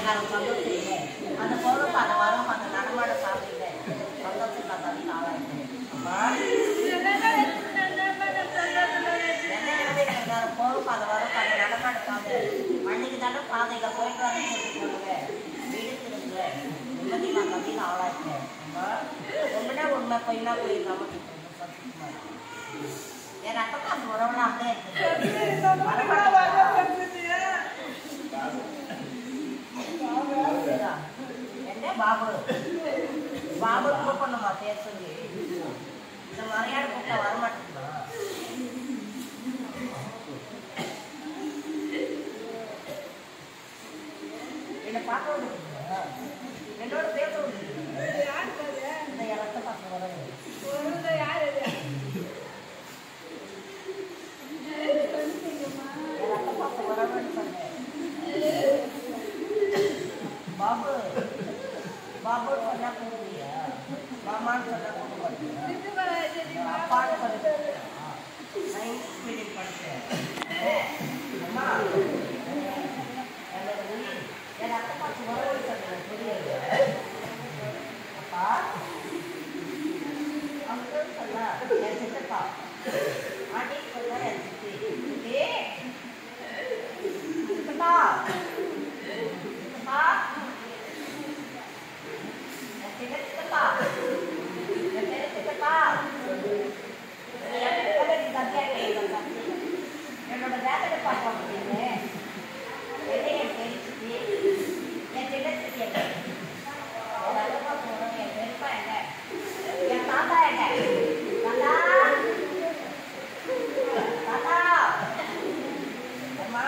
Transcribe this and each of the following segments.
எனக்கு சந்தோஷம் இல்லை அந்த பொருளுக்கு அந்த வரும் அந்த நடமாட சாப்பிடல சந்தோஷம் நான் தள்ளி ஆளாயிட்டேன் அம்மா என்ன நினைக்கிறாரு பொருளுக்கு அந்த வரும் அந்த நடமாட பாதை அன்னைக்கு தானே பாதையில போயிட்டு வரேன்னு சொல்லி சொல்லுங்க வீடு திரும்ப நிம்மதி நான் தள்ளி ஆளாயிட்டேன் அம்மா உண்மைனா உண்மை பொய்னா போய் நமக்கு சத்தியமா என் அக்கா அந்த உறவுலாம் அப்படியே இருக்குது என்ன பாபு பாபு கூப்பிடணுமா பேர் சொல்லி இந்த மரியாதை கூப்பிட்டா வரமாட்டேங்குமா என்னை பார்க்க விடுறீங்களா? என்னோட பேச விடுறீங்களா? இந்த இடத்த பார்க்க வரேன் இடத்த பார்க்க வரவேன்னு சொன்னேன் பாபு பாபு சொன்னா போடுவியா மாமான்னு சொன்னா போட மாட்டியா அப்பான்னு சொல்லி சயின்ஸ் மீடியம் படிச்சேன் அம்மா என்னோட உயிர் என் அக்கா பார்த்து வரவேன்னு சொன்னேன் புரியுது அப்பா அங்கிள் சொன்னா என் சித்தப்பா ஆண்டி சொன்னா என் சித்தி சித்தி சித்தப்பா சித்தப்பா என் சின்ன சித்தப்பா என் பெரிய சித்தப்பா என் சித்தப்பா தம்பியா கேட்கல என்னோட வேலையை பார்க்க முடியுது என்னை என் பெரிய சித்தி என் சின்ன சித்தி என்ன என் அக்கா போகிறோம் என் பெரியப்பா என்ன என் தாத்தா என்ன தாத்தா தாத்தா அம்மா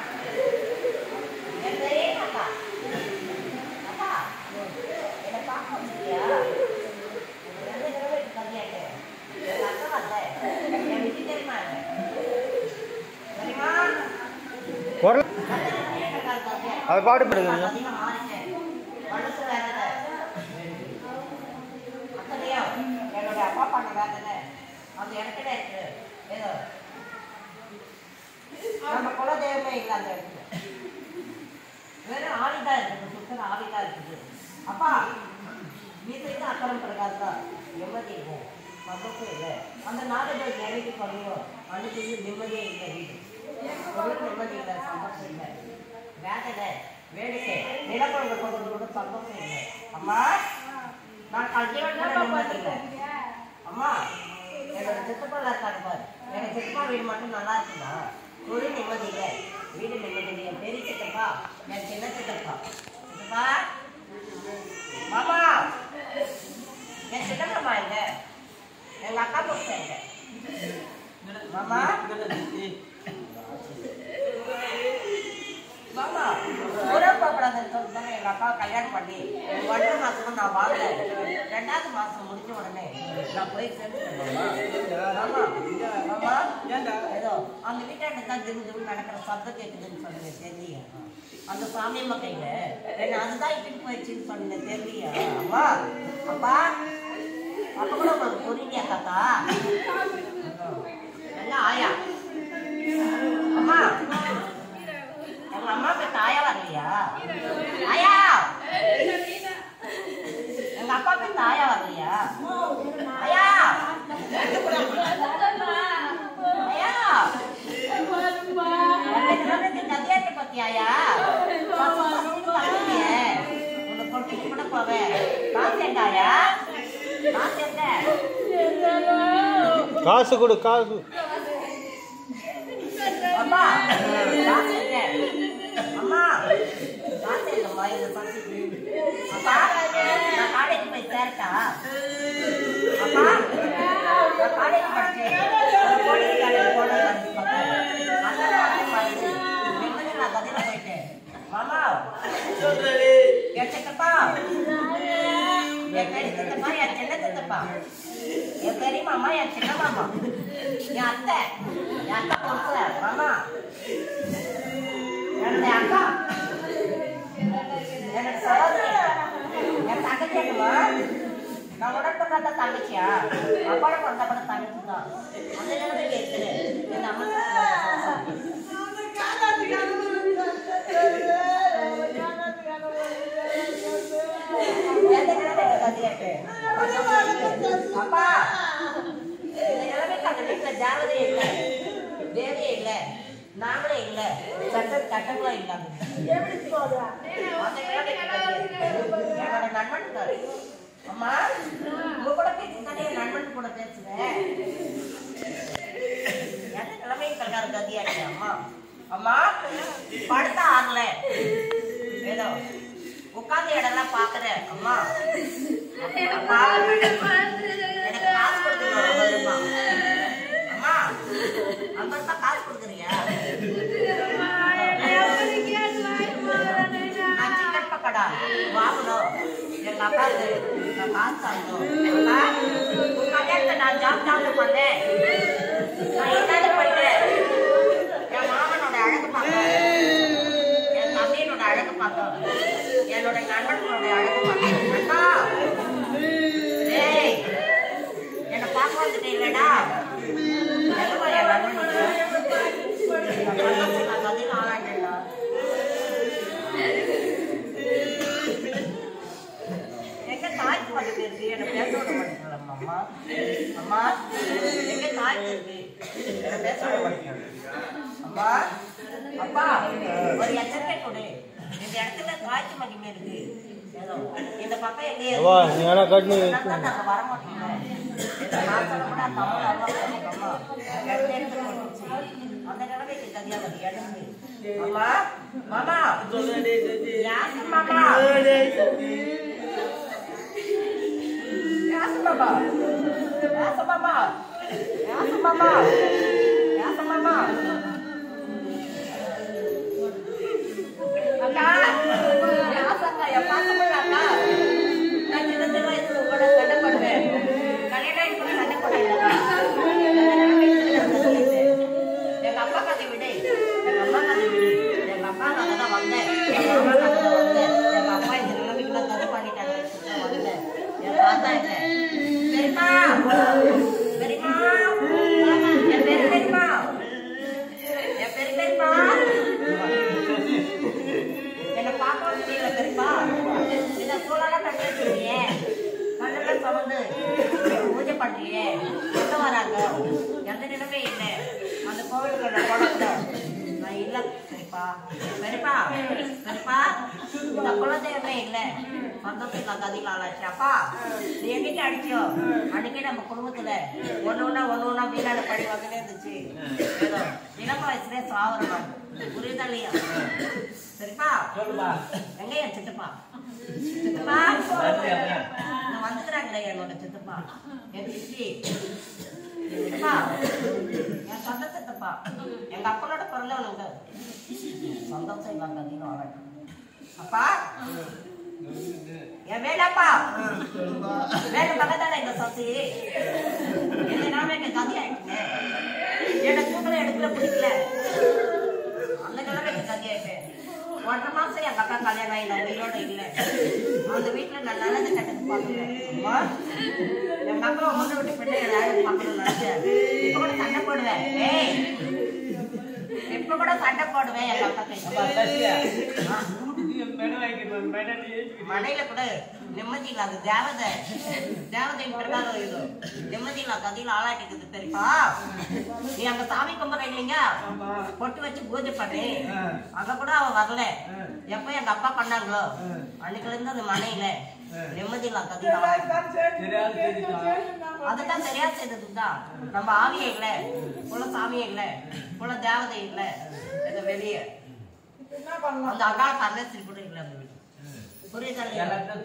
என் பெரிய தாத்தா தாத்தா என்னை பார்க்க முடியா ரெண்டு தடவை எனக்கு கல்யாணம் என் அக்கா வரல என் விஜய் தெரியுமா தெரியுமா குரல் அதை பாட்டு பாடுங்க அதிகமா மாறிட்டேன். மனசு வேதனை. அத்தனையும் என்னுடைய அப்பா பண்ண வேதனை அந்த இடத்துல இருக்கு ஏதோ நம்ம குலதெய்வமே இல்லை அந்த இடத்துல வெறும் ஆவிதான் இருக்குது சுத்தர ஆவிதான் இருக்குது அப்பா வீட்டுக்கு அக்கறம் பிரகாசா நிம்மதி இல்லை மகப்பும் இல்லை அந்த நாடுகள் நிலைக்கு பண்ணுவோம் அன்னைக்கு நிம்மதியே இல்லை வீடு ஒரு நிம்மதி இல்லை சந்தோஷம் இல்லை வேதனை வேடிக்கை நிலக்குழந்தை கொண்டு கூட சந்தோஷம் இல்லை அம்மா நான் கல்யாணம் கூட நிம்மதி இல்லை அம்மா என்னோட சித்தப்பா இருக்காங்க பாரு எங்க சித்தப்பா வீடு மட்டும் நல்லா இருக்குதா ஒரு நிம்மதி இல்லை வீடு நிம்மதி இல்லை என் பெரிய சித்தப்பா என் சின்ன சித்தப்பா சித்தப்பா மாமா என் சின்ன மாமா எங்க எங்க அக்கா பொண்ணு எங்க மாமா மாமா ஊரே போகக்கூடாதுன்னு சொல்லி தானே எங்க அக்கா கல்யாணம் பண்ணி ஒன்றரை மாசம் நான் வாழ்ந்தேன் ரெண்டாவது மாசம் முடிஞ்ச உடனே நான் போய் சேர்ந்துட்டேன் மாமா மாமா ஏதோ அந்த வீட்டாண்ட தான் திரு திரு நடக்கிற சத்தம் கேட்குதுன்னு சொன்னீங்க தெரியலையா அந்த சாமியம்மா கையில என்ன அதுதான் இட்டுட்டு போயிடுச்சுன்னு சொன்னீங்க தெரியலையா அம்மா அப்பா அப்ப கூட உங்களுக்கு புரியலையா தாத்தா எல்லாம் ஆயா அம்மா எங்க அம்மாவுக்கு தாயா வரலையா ஆயா எங்க அப்பாவுக்கு தாயா வரலையா ஆயா ஆயா எனக்கு கல்யாணத்தை பத்தியாயா உன்னை கொட்டிட்டு கூட போவேன் காசு எங்க ஆயா காசு எங்க காசு கொடு காசு அம்மா காசு எங்க அம்மா காசு எங்கம்மா இந்த பசி அப்பா நான் காலேஜ் போய் சேரட்டா அப்பா நான் காலேஜ் படிச்சேன் ஒரு கோடிக்கு காலேஜ் போனேன் அந்த காலேஜ் படிச்சு நிம்மதி நான் கதையில போயிட்டேன் மாமா என் சித்தப்பா என் பெரிய சித்தப்பா என் சின்ன சித்தப்பா என் பெரிய மாமா என் சின்ன மாமா என் அத்தை என் அக்கா பொறுத்த மாமா என்னுடைய அக்கா எனக்கு சகோதரி என் தங்கச்சி என்னமா நான் உடற்படாத தங்கச்சியா அப்பாட பிறந்த கூட தங்கச்சி தான் அந்த நிலைமைக்கு இருக்குது என் அம்மா வீட்டுல தேவதே இல்ல தேவே இல்ல நாமளே இல்ல சட்ட சட்டங்களும் இல்லாம அந்த நிலைமைக்கு தகுதி. என்னோட நண்பன் இருக்காரு. அம்மா உங்க கூட பேசிட்டானே என் நண்பன் கூட பேசுவேன் என்ன நிலைமை கல்கார கதியா இருக்கு அம்மா அம்மா படுத்தா ஆகல ஏதோ உட்கார்ந்த இடம்லாம் பாக்குறேன் அம்மா அம்மா எனக்கு காசு கொடுத்துருவா வருமா அம்மா அம்மா தான் காசு கொடுக்குறியா நான் சிக்கன் பக்கடா வாங்கணும் எங்க அப்பாவுக்கு நான் காசு தரணும் அக்கா, உன் கல்யாணத்தை நான் ஜாப் ஜாப் பண்ணேன் நான் என்னது பண்ணிட்டேன் என் மாமனோட அழகு பார்த்தேன் என் தம்பியனோட அழகு பார்த்தோம் என்னோட நண்பனோட அழகு பார்த்தேன் அக்கா ஏய் என்னை பார்க்க வந்துட்டே இல்லடா எங்கம்மா என் நண்பனோட நான் கதையில் ஆளாண்டேன்டா எங்க தாய் பக்கத்து இருக்கு என்ன பேச விட மாட்டேங்கிறோம் அம்மா அம்மா எங்க தாய் இருக்கு என்ன பேச விட மாட்டேங்கிறோம் அம்மா அப்பா ஒரு எச்சரிக்கை கொடு இந்த இடத்துல காய்ச்சி மகிமை இருக்கு ஏதோ இந்த பக்கம் எங்கேயே அவா நீ வேணா கட்டு அதான் நாங்க வர மாட்டோங்க. இந்த மாசம் கூட தமிழ் அருவா போட்டுக்கோமா. ரெண்டு இடத்துல வந்துச்சு. அந்த நிலைமைக்கு தனியா ஒரு இடம் இருக்கு. அம்மா, மாமா. யாரு மாமா? யாரு மாமா? யாரு மாமா? யாரு மாமா? யாரு மாமா? அக்கா, யாரு அக்கா? என் பாசமுள்ள அக்கா. நான் சின்ன சின்ன வயசுல உங்களோட சண்டை போடுவேன். கல்யாணம் ஆகி கூட சண்டை போடாதீங்க. எங்க அப்பா கதை விடு. எங்க அம்மா கதை விடு. எங்க அப்பா கதை தான் வந்தேன். எங்க அம்மா கதை தான் வந்தேன். எங்க அப்பா இந்த நிலைமைக்குள்ள தடை பண்ணிட்டாங்க. நான் வந்தேன். என் தாத்தா இல்லை. பெரியம்மா. பெரியம்மா. என் பேரு பெரியம்மா. என் பேரு பெரியம்மா. என்ன பார்க்க முடியல பெரியப்பா இத சூழலா கட்டி வச்சிருக்கியே கண்ணுல சமந்து பூஜை பண்றியே எங்க வராங்க எந்த நிலைமை இல்லை அந்த கோவிலுக்கு நான் குளத்துல நான் இல்ல பெரியப்பா பெரியப்பா பெரியப்பா இந்த குலதெய்வமே இல்ல சந்தோஷம் நான் கதியில் ஆளாச்சு அப்பா நீ என்னைக்கு அடிச்சியோ அன்னைக்கே நம்ம குடும்பத்துல ஒண்ணு ஒண்ணா ஒண்ணு ஒண்ணா வீணான படி வந்துட்டே இருந்துச்சு ஏதோ இளம் வயசுல சாவரம் புரியுதா இல்லையா சரிப்பா எங்க என் சித்தப்பா சித்தப்பா நான் வந்துக்கிறாங்களே என்னோட சித்தப்பா என் சித்தி சித்தப்பா என் சொந்த சித்தப்பா எங்க அப்பனோட பிறந்தவனுங்க சந்தோஷம் இல்லாம கதையும் ஆகட்டும் அப்பா என் வேலைப்பா வேலை பக்கத்தான எங்க சசி என்ன நாம எங்க கதை ஆயிட்டுங்க என்ன தூக்கல எடுக்கல பிடிக்கல அந்த நிலைமைக்கு கதியாயிட்டேன் ஒன்றரை மாசம் எங்க அக்கா கல்யாணம் ஆகி நான் உயிரோட இல்லை அந்த வீட்டுல நான் நல்லது கட்டது பாத்துக்கிறேன் அம்மா, எங்க அக்கா முன்ன விட்டு பெண்ணை யாரும் பார்க்கணும்னு நினைச்சேன் இப்ப கூட சண்டை போடுவேன் ஏய் இப்ப கூட சண்டை போடுவேன் எங்க அக்கா கைக்கு மடையில கூட நிம்மதி இல்லாத தேவதை தேவதையின் பிரகாரம் இது நிம்மதி இல்லாத கதையில ஆளாட்டிக்குது தெரியுமா நீ அங்க சாமி கும்பிட்ற இல்லைங்க பொட்டு வச்சு பூஜை பண்ணி அங்க கூட அவ வரல எப்ப எங்க அப்பா பண்ணாங்களோ அன்னைக்குல இருந்து அந்த மனையில நிம்மதி இல்லாத கதையில ஆளாட்டி அதுதான் சரியா செய்ததுதான் நம்ம ஆவியே இல்ல குல சாமியே இல்ல குல தேவதை இல்ல இது வெளியே அந்த அகால பரமேஸ்வரி கூட இல்ல அந்த வீட்டுல. புரியுதா இல்லையா?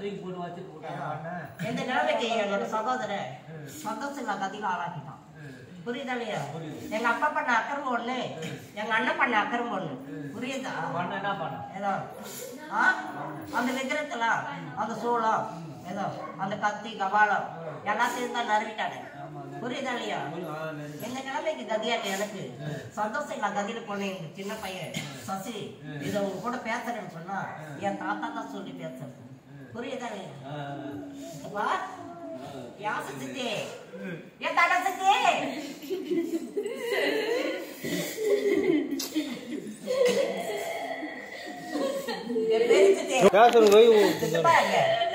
எந்த நிலைமைக்கு என்னோட சகோதரன் சந்தோஷம் இல்ல கதியில ஆளாக்கிட்டான் புரியுதா இல்லையா எங்க அப்பா பண்ண அக்கறம் ஒண்ணு எங்க அண்ணன் பண்ண அக்கறம் ஒண்ணு புரியுதா ஏதோ ஆ? அந்த விக்கிரத்துல அந்த சூளம் ஏதோ அந்த கத்தி கபாலம் எல்லாத்தையும் தான் நறுவிட்டானே புரியுதா இல்லையா எந்த நிலைமைக்கு கதியாட்டு எனக்கு சந்தோஷம் இல்ல கதியில போனேன் எங்க சின்ன பையன் சசி இதை உங்க கூட பேசுறேன்னு சொன்னா என் தாத்தா தான் சொல்லி பேசுறது புரியுதா இல்லையா அப்பா, யார் சித்தி என் தாத்தா சித்தி என் பேரு சித்தி பேசுறது போய் சித்தப்பா எங்க